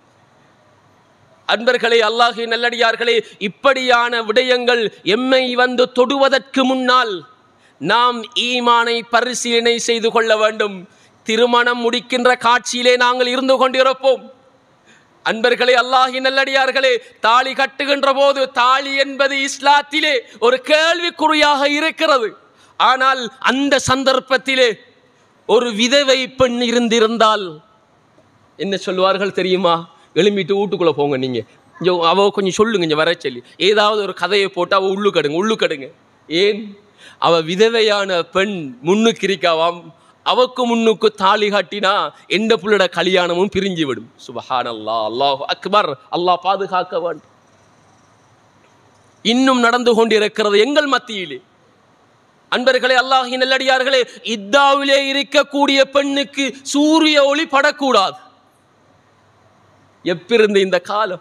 அன்பர்களே அல்லாஹி நல்லடியார்களே இப்படியான விடயங்கள் எம்மை வந்து தொடுவதற்கு முன்னால் நாம் ஈமானை பரிசீலனை செய்து கொள்ள வேண்டும் திருமணம் முடிக்கின்ற காட்சியிலே நாங்கள் இருந்து கொண்டிருப்போம் அன்பர்களே அல்லாஹி நல்லடியார்களே தாலி கட்டுகின்ற போது தாலி என்பது இஸ்லாத்திலே ஒரு கேள்விக்குறியாக இருக்கிறது ஆனால் அந்த சந்தர்ப்பத்திலே ஒரு விதவை பெண் இருந்திருந்தால் என்ன சொல்லுவார்கள் தெரியுமா எழும்பிட்டு வீட்டுக்குள்ளே போங்க நீங்கள் கொஞ்சம் அவ கொஞ்சம் சொல்லுங்க இங்கே வர சொல்லி ஏதாவது ஒரு கதையை போட்டு அவள் உள்ளுக்கடுங்க உள்ளுக்கடுங்க ஏன் அவ விதவையான பெண் முன்னுக்கு இருக்காவாம் அவக்கு முன்னுக்கு தாலி காட்டினா எந்த புள்ளோட கல்யாணமும் பிரிஞ்சு விடும் சுபஹான் அல்லா அல்லாஹ் அக்பர் அல்லாஹ் பாதுகாக்க வேண்டும் இன்னும் நடந்து கொண்டிருக்கிறது எங்கள் மத்தியிலே அன்பர்களே அல்லாஹின் நல்லடியார்களே இத்தாவிலே இருக்கக்கூடிய பெண்ணுக்கு சூரிய ஒளி படக்கூடாது எப்பிருந்த இந்த காலம்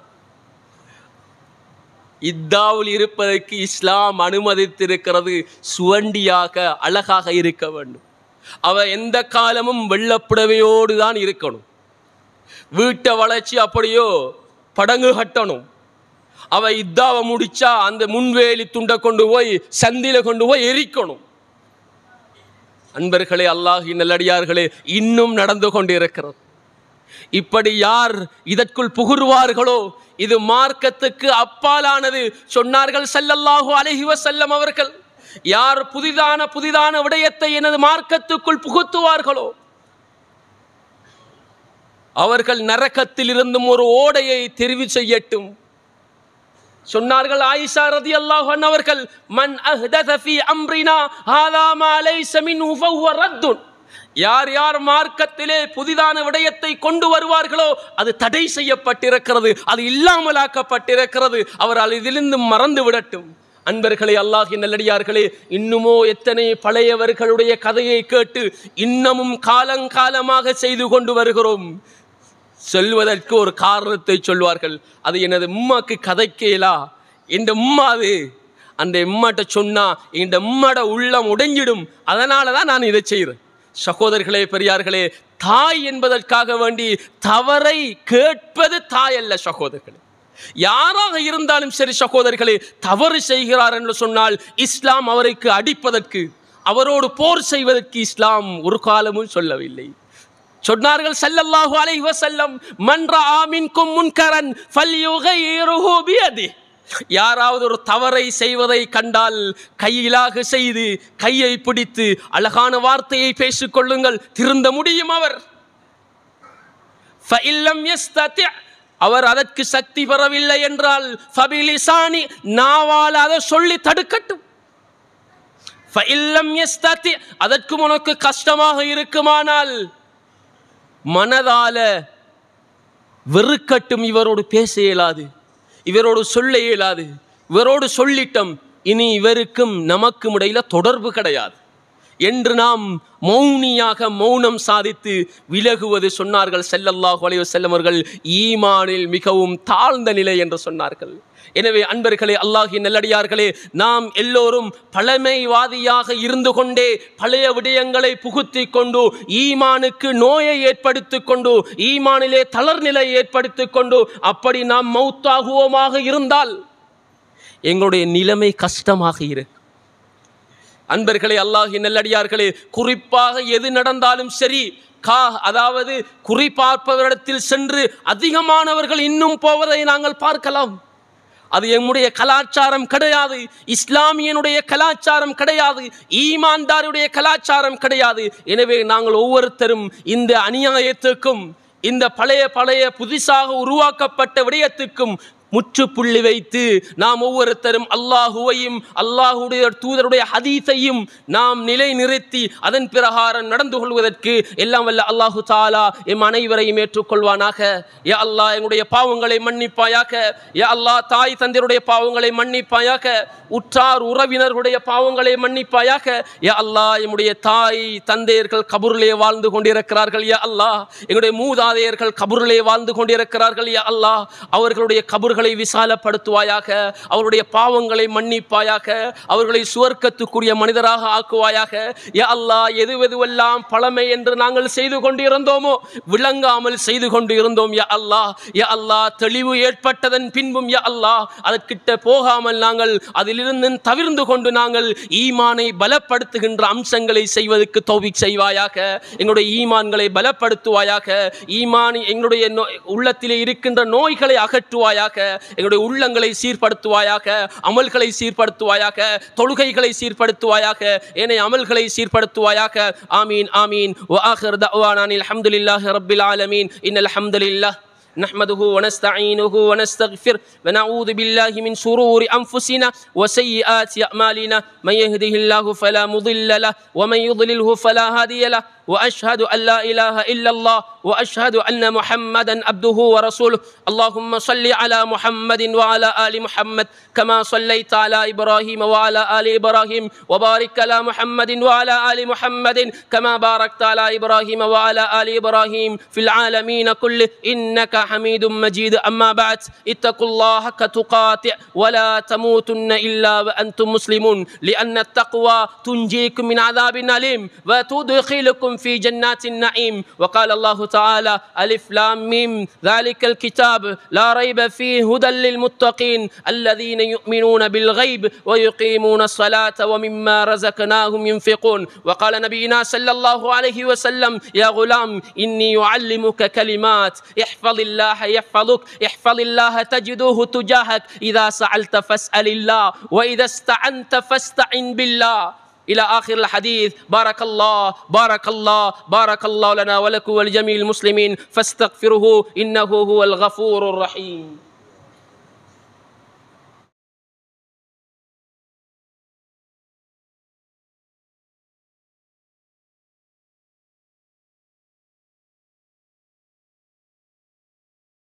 இத்தாவில் இருப்பதற்கு இஸ்லாம் அனுமதித்திருக்கிறது சுவண்டியாக அழகாக இருக்க வேண்டும் அவ எந்த காலமும் வெள்ளப்புடவையோடு தான் இருக்கணும் வீட்டை வளர்ச்சி அப்படியோ படங்கு கட்டணும் அவ இத்தாவை முடிச்சா அந்த முன்வேலி துண்டை கொண்டு போய் சந்தில கொண்டு போய் எரிக்கணும் அன்பர்களே அல்லாஹி நல்லடியார்களே இன்னும் நடந்து கொண்டிருக்கிறது இப்படி யார் இதற்குள் புகுருவார்களோ இது மார்க்கத்துக்கு அப்பாலானது சொன்னார்கள் ஸல்லல்லாஹு அலைஹி வஸல்லம் அவர்கள் யார் புதிதான புதிதான விடயத்தை எனது மார்க்கத்துக்குள் புகுத்துவார்களோ அவர்கள் நரகத்தில் இருந்தும் ஒரு ஓடையை தெரிவு செய்யட்டும் சொன்னார்கள் ஆயிஷா ரதியல்லாஹு அன்ஹா அவர்கள் மன் அஹ்தத ஃபீ அம்ரினா ஹாதா மா லைஸ மின்ஹு ஃபஹுவ ரத்துன் யார் யார் மார்க்கத்திலே புதிதான விடயத்தை கொண்டு வருவார்களோ அது தடை செய்யப்பட்டிருக்கிறது அது இல்லாமலாக்கப்பட்டிருக்கிறது அவரால் இதிலிருந்து மறந்து விடட்டும் அன்பர்களே அல்லாஹின் நல்லடியார்களே இன்னுமோ எத்தனை பழையவர்களுடைய கதையை கேட்டு இன்னமும் காலங்காலமாக செய்து கொண்டு வருகிறோம் சொல்வதற்கு ஒரு காரணத்தை சொல்வார்கள் அது எனது உம்மாக்கு கதைக்கேலா இந்த உம்மா அது அந்த உம்மாட்ட சொன்னா இந்த உம்மாட உள்ளம் உடைஞ்சிடும் அதனால தான் நான் இதை செய்கிறேன் சகோதரர்களே பெரியார்களே தாய் என்பதற்காக வேண்டி தவறை கேட்பது தாய் அல்ல சகோதரர்களே யாராக இருந்தாலும் சரி சகோதரர்களே தவறு செய்கிறார் என்று சொன்னால் இஸ்லாம் அவருக்கு அடிப்பதற்கு அவரோடு போர் செய்வதற்கு இஸ்லாம் ஒரு காலமும் சொல்லவில்லை சொன்னார்கள் ஸல்லல்லாஹு அலைஹி வஸல்லம் மன் ரஆ மின்கும் முன்கரன் ஃபல்யுகையிருஹு பியதி யாராவது ஒரு தவறை செய்வதை கண்டால் கையிலாக செய்து கையை பிடித்து அழகான வார்த்தையை பேசிக் கொள்ளுங்கள் திருந்த முடியும் அவர் فَإِلَّمْ يَسْتَطِعْ அவர் அதற்கு சக்தி பெறவில்லை என்றால் ஃபபிலிசானி நாவால் அதை சொல்லி தடுக்கட்டும் ஃபஇல்லம் யஸ்ததி அதற்கு உனக்கு கஷ்டமாக இருக்குமானால் மனதால வெறுக்கட்டும் இவரோடு பேச இயலாது இவரோடு சொல்ல இயலாது இவரோடு சொல்லிட்டம் இனி இவருக்கும் நமக்கும் இடையில தொடர்பு கிடையாது என்று நாம் மௌனியாக மௌனம் சாதித்து விலகுவது சொன்னார்கள் ஸல்லல்லாஹு அலைஹி வஸல்லம் அவர்கள் ஈமானில் மிகவும் தாழ்ந்த நிலை என்று சொன்னார்கள் எனவே அன்பர்களே அல்லாஹின் நல்லடியார்களே நாம் எல்லோரும் பழமைவாதியாக இருந்து கொண்டே பழைய விடயங்களை புகுத்தி கொண்டு ஈமானுக்கு நோயை ஏற்படுத்தி கொண்டு ஈமானிலே தளர்நிலை ஏற்படுத்தி கொண்டு அப்படி நாம் மௌத்தாகுவோமாக இருந்தால் எங்களுடைய நிலைமை கஷ்டமாக இருக்கும் அன்பர்களே அல்லாஹின் நல்லடியார்களே குறிப்பாக எது நடந்தாலும் சரி கா அதாவது குறிப்பார்ப்பவரிடத்தில் சென்று அதிகமானவர்கள் இன்னும் போவதை நாங்கள் பார்க்கலாம் அது எம்முடைய கலாச்சாரம் கிடையாது இஸ்லாமியனுடைய கலாச்சாரம் கிடையாது ஈமான்தாருடைய கலாச்சாரம் கிடையாது எனவே நாங்கள் ஒவ்வொருத்தரும் இந்த அநியாயத்துக்கும் இந்த பழைய பழைய புதிசாக உருவாக்கப்பட்ட விடயத்துக்கும் முற்றுப்புள்ளி வைத்து நாம் ஒவ்வொருத்தரும் அல்லாஹுவையும் அல்லாஹுடைய தூதருடைய ஹதீஸையும் நாம் நிலை நிறுத்தி அதன் பிரகாரம் நடந்து கொள்வதற்கு எல்லாம் வல்ல அல்லாஹு தாலா எம் அனைவரையும் ஏற்றுக்கொள்வானாக யா அல்லாஹ் எங்களுடைய பாவங்களை மன்னிப்பாயாக யா அல்லாஹ் தாய் தந்தையருடைய பாவங்களை மன்னிப்பாயாக உற்றார் உறவினர்களுடைய பாவங்களை மன்னிப்பாயாக யா அல்லாஹ் எம்முடைய தாய் தந்தையர்கள் கபூரிலே வாழ்ந்து கொண்டிருக்கிறார்கள் யா அல்லாஹ் எங்களுடைய மூதாதையர்கள் கபூரிலே வாழ்ந்து கொண்டிருக்கிறார்கள் யா அல்லாஹ் அவர்களுடைய கபூர்களை விசாலப்படுத்துவாயாக அவருடைய பாவங்களை மன்னிப்பாயாக அவர்களை சுவர்க்கத்துக்குரிய மனிதராக ஆக்குவாயாக யா அல்லாஹ் எது எதுவெல்லாம் பழமை என்று நாங்கள் செய்து கொண்டிருந்தோமோ விளங்காமல் செய்து கொண்டு இருந்தோம் யா அல்லாஹ் யா அல்லாஹ் தெளிவு ஏற்பட்டதன் பின்பும் யா அல்லாஹ் அதற்கிட்ட போகாமல் நாங்கள் அதிலிருந்து தவிர்ந்து கொண்டு நாங்கள் ஈமானை பலப்படுத்துகின்ற அம்சங்களை செய்வதற்கு தௌபிக் செய்வாயாக எங்களுடைய ஈமான்களை பலப்படுத்துவாயாக ஈமான் எங்களுடைய நோ- உள்ளத்திலே இருக்கின்ற நோய்களை அகற்றுவாயாக எங்களுடைய உள்ளங்களை சீர்படுத்துவாயாக அமல்களை சீர்படுத்துவாயாக தொழுகைகளை சீர்படுத்துவாயாக ஏனைய அமல்களை சீர்படுத்துவாயாக ஆமீன் ஆமீன் وآخر دعوانا الحمد لله رب العالمين إن الحمد لله نحمده ونستعينه ونستغفر ونعوذ بالله من شرور أنفسنا وسيئات أعمالنا من يهده الله فلا مضل له ومن يضلله فلا هادي له واشهد ان لا اله الا الله واشهد ان محمدا عبده ورسوله اللهم صل على محمد وعلى ال محمد كما صليت على ابراهيم وعلى ال ابراهيم وبارك على محمد وعلى ال محمد كما باركت على ابراهيم وعلى ال ابراهيم في العالمين كله انك حميد مجيد اما بعد اتقوا الله حق تقاته ولا تموتن الا وانتم مسلمون لان التقوى تنجيكم من عذاب اليم وتدخلكم في جنات النعيم وقال الله تعالى ألف لام ميم ذلك الكتاب لا ريب فيه هدى للمتقين الذين يؤمنون بالغيب ويقيمون الصلاة ومما رزقناهم ينفقون وقال نبينا صلى الله عليه وسلم يا غلام إني أعلمك كلمات احفظ الله يحفظك احفظ الله تجده تجاهك إذا سألت فاسأل الله وإذا استعنت فاستعن بالله إلى آخر الحديث بارك الله بارك الله بارك الله لنا ولكم ولجميع المسلمين فاستغفروه إنه هو الغفور الرحيم